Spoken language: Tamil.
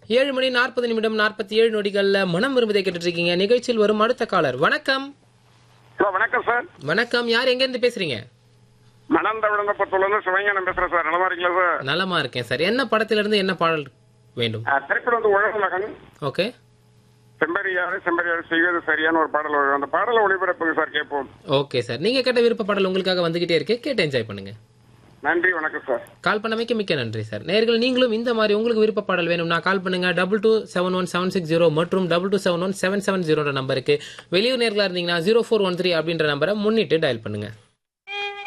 ஏழு மணி நாற்பது நிமிடம் நாற்பத்தி ஏழு நொடிகள்ல மனம் விரும்புதை கேட்டுட்டு இருக்கீங்க நிகழ்ச்சியில் வரும் அடுத்த காலர் வணக்கம் ஹலோ வணக்கம் சார் வணக்கம் யார் எங்க இருந்து பேசுறீங்க மணந்த விழுந்தப்பத்துல இருந்து சிவஞானம் பேசுறேன் சார் நல்லா இருக்கீங்களா சார் நலமா இருக்கேன் சார் என்ன படத்திலிருந்து என்ன பாடல் வேண்டும் ஆ, திரைப்படம் வந்து உழவு மகன் ஓகே செம்பரியாறு செம்பரியாறு செய்வது சரியான ஒரு பாடல் வரும் அந்த பாடலை ஒளிபரப்புங்க சார் கேட்போம் ஓகே சார் நீங்க கேட்ட விருப்ப பாடல் உங்களுக்காக வந்துகிட்டே இருக்கு கேட்டு என்ஜாய் பண்ணுங்க நன்றி வணக்கம் சார் கால் பண்ணமைக்கு மிக்க நன்றி சார் நேர்கள் நீங்களும் இந்த மாதிரி உங்களுக்கு விருப்ப பாடல் வேணும்னா கால் பண்ணுங்க double two seven one seven six zero மற்றும் double two seven one seven seven ஜீரோட நம்பருக்கு வெளியூர் நேர்களா இருந்தீங்கன்னா ஜீரோ ஃபோர் ஒன் த்ரீ அப்படின்ற நம்பரை முன்னிட்டு டயல் பண்ணுங்க